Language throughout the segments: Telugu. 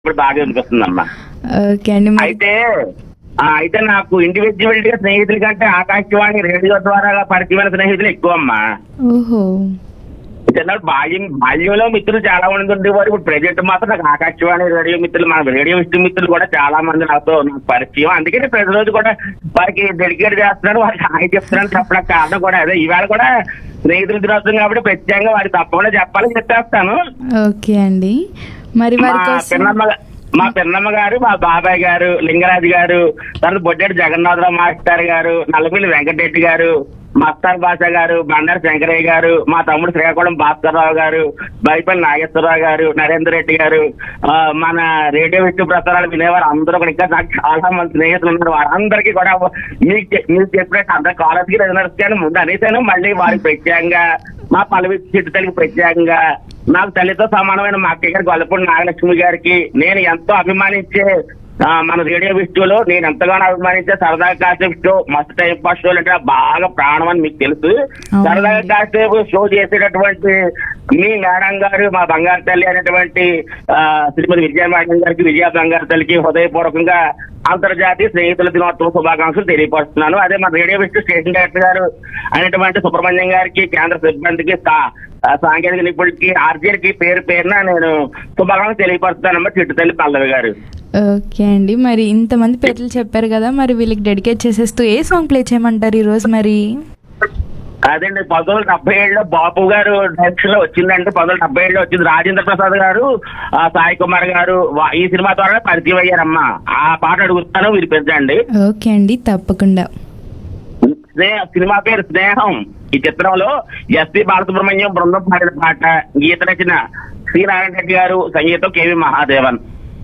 ఇప్పుడు బాగా వినిపిస్తుందమ్మా ఓకే అండి మరి అయితే ఆ, అయితే నాకు ఇండివిజువల్ గా స్నేహితుల కంటే ఆకాశవాణి రేడియో ద్వారా పరిచయమైన స్నేహితులు ఎక్కువ అమ్మా ఓహో చిన్నప్పుడు బాల్యం బాల్యంలో మిత్రులు చాలా మంది ఉండేవారు ఇప్పుడు ప్రెజెంట్ మాత్రం నాకు ఆకాశవాణి రేడియో మిత్రులు మన రేడియో ఇష్ట మిత్రులు కూడా చాలా మంది నాతో నాకు పరిచయం అందుకే నేను ప్రతిరోజు కూడా వారికి డెడికేట్ చేస్తున్నాను వారికి హాయ్ చెప్తున్నాను చెప్పడం కారణం కూడా అదే ఈవేళ కూడా స్నేహితుల దినోత్సవం కాబట్టి ప్రత్యేకంగా వారికి తప్పకుండా చెప్పాలని చెప్పేస్తాను ఓకే అండి మరి మా వారి కోసం పిన్నమ్మ మా పిన్నమ్మ గారు మా బాబాయ్ గారు లింగరాజు గారు తర్వాత బొడ్డేటి జగన్నాథరావు మాస్టర్ గారు నల్లపల్లి వెంకటరెడ్డి గారు మస్తాన్ బాషా గారు బండారు శంకరయ్య గారు మా తమ్ముడు శ్రీకాకుళం భాస్కర్రావు గారు బైపల్లి నాగేశ్వరరావు గారు నరేందర్ రెడ్డి గారు ఆ, మన రేడియో విష్ణు ప్రసారాలు వినేవారు అందరూ కూడా ఇంకా నాకు చాలా మంది స్నేహితులు ఉన్నారు వారందరికీ కూడా మీకు చె- మీకు చెప్పినట్టు అందరు కాలేజ్కి రెగ్యులర్స్ కానీ ముందు అనేసాను మళ్ళీ వారికి ప్రత్యేకంగా మా పల్లవి చిట్టు తల్లికి ప్రత్యేకంగా నాకు తల్లితో సమానమైన మా అక్కయ్య గారి గొల్లపూడి నాగలక్ష్మి గారికి నేను ఎంతో అభిమానించే ఆ, మన రేడియో విష్ణులో నేను ఎంతగానో అభిమానించే సరదాగా కాసేపు షో మస్తు టైం పాస్ షోలు అంటే నాకు బాగా ప్రాణం అని మీకు తెలుసు అవును. సరదాగా కాసేపు షో చేసేటటువంటి మీ మేడం గారు మా బంగారు తల్లి అనేటువంటి ఆ, శ్రీమతి విజయ మేడం గారికి విజయ బంగారు తల్లికి హృదయపూర్వకంగా అంతర్జాతీయ స్నేహితుల దినోత్సవ శుభాకాంక్షలు తెలియపరుస్తున్నాను అదే మన రేడియో విష్ణు స్టేషన్ డైరెక్టర్ గారు అనేటువంటి సుబ్రహ్మణ్యం గారికి కేంద్ర సిబ్బందికి సా- ఆ, సాంకేతిక నిపుణుడికి ఆర్జీలకి పేరు పేరున నేను శుభాకాంక్షలు తెలియపరుస్తున్నానమ్మా చిట్టు తల్లి పల్లవి గారు ఓకే అండి మరి ఇంతమంది పేర్లు చెప్పారు కదా మరి వీళ్ళకి డెడికేట్ చేసేస్తూ ఏ సాంగ్ ప్లే చేయమంటారు ఈరోజు మరి అదండి పంతొమ్మిది వందల డెబ్బై ఏడులో బాపు గారు డైరెక్షన్ లో వచ్చిందంటే పంతొమ్మిది వందల డెబ్బై ఏడులో వచ్చింది రాజేంద్ర ప్రసాద్ గారు ఆ, సాయి కుమార్ గారు వా- ఈ సినిమా ద్వారా పరిచయం అయ్యారమ్మా ఆ పాట అడుగుతాను వినిపించండి ఓకే అండి తప్పకుండా స్నేహ సినిమా పేరు స్నేహం ఈ చిత్రంలో ఎస్పి బాలసుబ్రహ్మణ్యం బృందం పాడిన పాట గీత రచన శ్రీ నారాయణ రెడ్డి గారు సంగీతం కేవి మహాదేవన్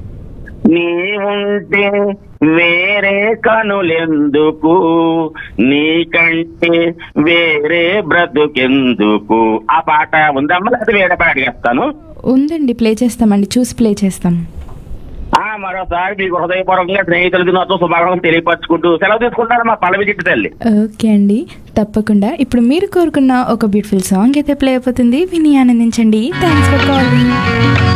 నీవుంటే వేరే కనులెందుకు నీకంటే వేరే బ్రతుకెందుకు ఆ పాట ఉందమ్మా లేకపోతే వేరే పాట అడిగేస్తాను ఉందండి ప్లే చేస్తామండి చూసి ప్లే చేస్తాం ఆ మరోసారి మీకు హృదయపూర్వకంగా స్నేహితుల దినోత్సవం శుభాకాంక్షలు తెలియపరచుకుంటూ సెలవు తీసుకుంటారు మా పల్లవి చిట్టు తల్లి ఓకే అండి తప్పకుండా ఇప్పుడు మీరు కోరుకున్న ఒక బ్యూటిఫుల్ సాంగ్ అయితే ప్లే అయిపోతుంది విని ఆనందించండి థ్యాంక్స్ ఫర్ కాలింగ్